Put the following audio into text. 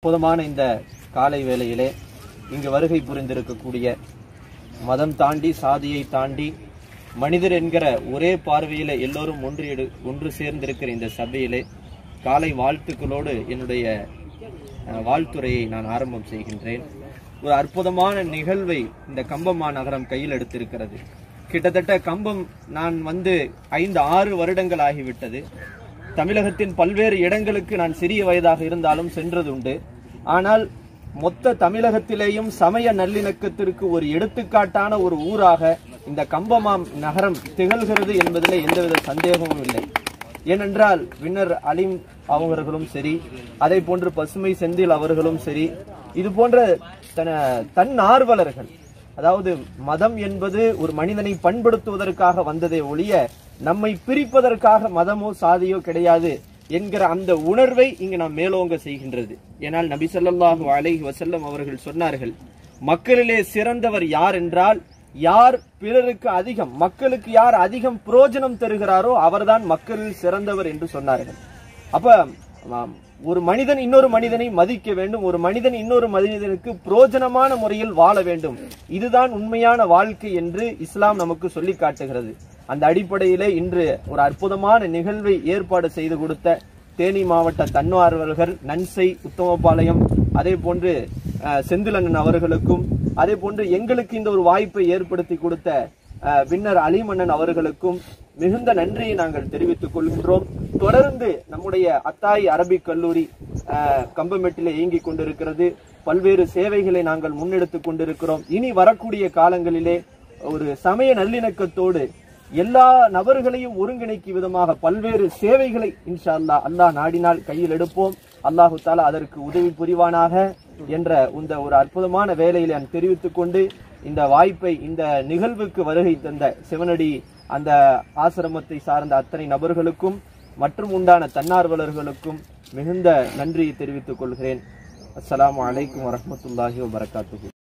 அற்புதமான இந்த காலை வேளையிலே இங்கு வருகை புரிந்திருக்கக்கூடிய மதம் தாண்டி சாதியை தாண்டி மனிதர் என்கிற ஒரே பார்வையில எல்லோரும் ஒன்று ஒன்று சேர்ந்திருக்கிற இந்த சபையிலே காலை வாழ்த்துக்களோடு என்னுடைய அஹ், வாழ்த்துரையை நான் ஆரம்பம் செய்கின்றேன் ஒரு அற்புதமான நிகழ்வை இந்த கம்பம் மாநகரம் கையில் எடுத்திருக்கிறது கிட்டத்தட்ட கம்பம் நான் வந்து ஐந்து ஆறு வருடங்கள் ஆகிவிட்டது தமிழகத்தின் பல்வேறு இடங்களுக்கு நான் சிறிய வயதாக இருந்தாலும் சென்றதுண்டு ஆனால் மொத்த தமிழகத்திலேயும் சமய நல்லிணக்கத்திற்கு ஒரு எடுத்துக்காட்டான ஒரு ஊராக இந்த கம்பமாம் நகரம் திகழ்கிறது என்பதிலே எந்தவித சந்தேகமும் இல்லை ஏனென்றால் வின்னர் அலிம் அவர்களும் சரி அதே போன்று பசுமை செந்தில் அவர்களும் சரி இது போன்ற தன தன்னார்வலர்கள் அதாவது மதம் என்பது ஒரு மனிதனை பண்படுத்துவதற்காக வந்ததே ஒழிய நம்மை பிரிப்பதற்காக மதமோ சாதியோ கிடையாது என்கிற அந்த உணர்வை இங்கு நாம் மேலோங்க செய்கின்றது ஏனால் நபி ஸல்லல்லாஹு அலைஹி வஸல்லம் அவர்கள் சொன்னார்கள் மக்களிலே சிறந்தவர் யார் என்றால் யார் பிறருக்கு அதிகம் மக்களுக்கு யார் அதிகம் புரோஜனம் தருகிறாரோ அவர்தான் மக்களில் சிறந்தவர் என்று சொன்னார்கள் அப்ப ஆம், ஒரு மனிதன் இன்னொரு மனிதனை மதிக்க வேண்டும் ஒரு மனிதன் இன்னொரு மனிதனுக்கு புரோஜனமான முறையில் வாழ வேண்டும் இதுதான் உண்மையான வாழ்க்கை என்று இஸ்லாம் நமக்கு சொல்லி காட்டுகிறது அந்த அடிப்படையிலே இன்று ஒரு அற்புதமான நிகழ்வை ஏற்பாடு செய்து கொடுத்த தேனி மாவட்ட தன்னார்வலர்கள் நன்சை உத்தமபாளையம் அதே போன்று அஹ், செந்திலண்ணன் அவர்களுக்கும் அதே போன்று எங்களுக்கு இந்த ஒரு வாய்ப்பை ஏற்படுத்தி கொடுத்த அஹ், வின்னர் அலிமன்னன் அவர்களுக்கும் மிகுந்த நன்றியை நாங்கள் தெரிவித்துக் கொள்கின்றோம் தொடர்ந்து நம்முடைய அத்தாய் அரபிக் கல்லூரி அஹ், கம்பமெட்டிலே இயங்கிக் கொண்டிருக்கிறது பல்வேறு சேவைகளை நாங்கள் முன்னெடுத்துக் கொண்டிருக்கிறோம் இனி வரக்கூடிய காலங்களிலே ஒரு சமய நல்லிணக்கத்தோடு எல்லா நபர்களையும் ஒருங்கிணைக்கும் விதமாக பல்வேறு சேவைகளை இன்ஷா அல்லாஹ் அல்லாஹ் நாடினால் கையில் எடுப்போம் அல்லாஹு தாலா அதற்கு உதவி புரிவானாக என்ற இந்த ஒரு அற்புதமான வேலையில நான் தெரிவித்துக் கொண்டு இந்த வாய்ப்பை இந்த நிகழ்வுக்கு வருகை தந்த சிவனடி அந்த ஆசிரமத்தை சார்ந்த அத்தனை நபர்களுக்கும் மற்றும் உண்டான தன்னார்வலர்களுக்கும் மிகுந்த நன்றியை தெரிவித்துக் கொள்கிறேன் அஸ்ஸலாமு அலைக்கும் வரஹ்மத்துல்லாஹி வபரகாத்துஹு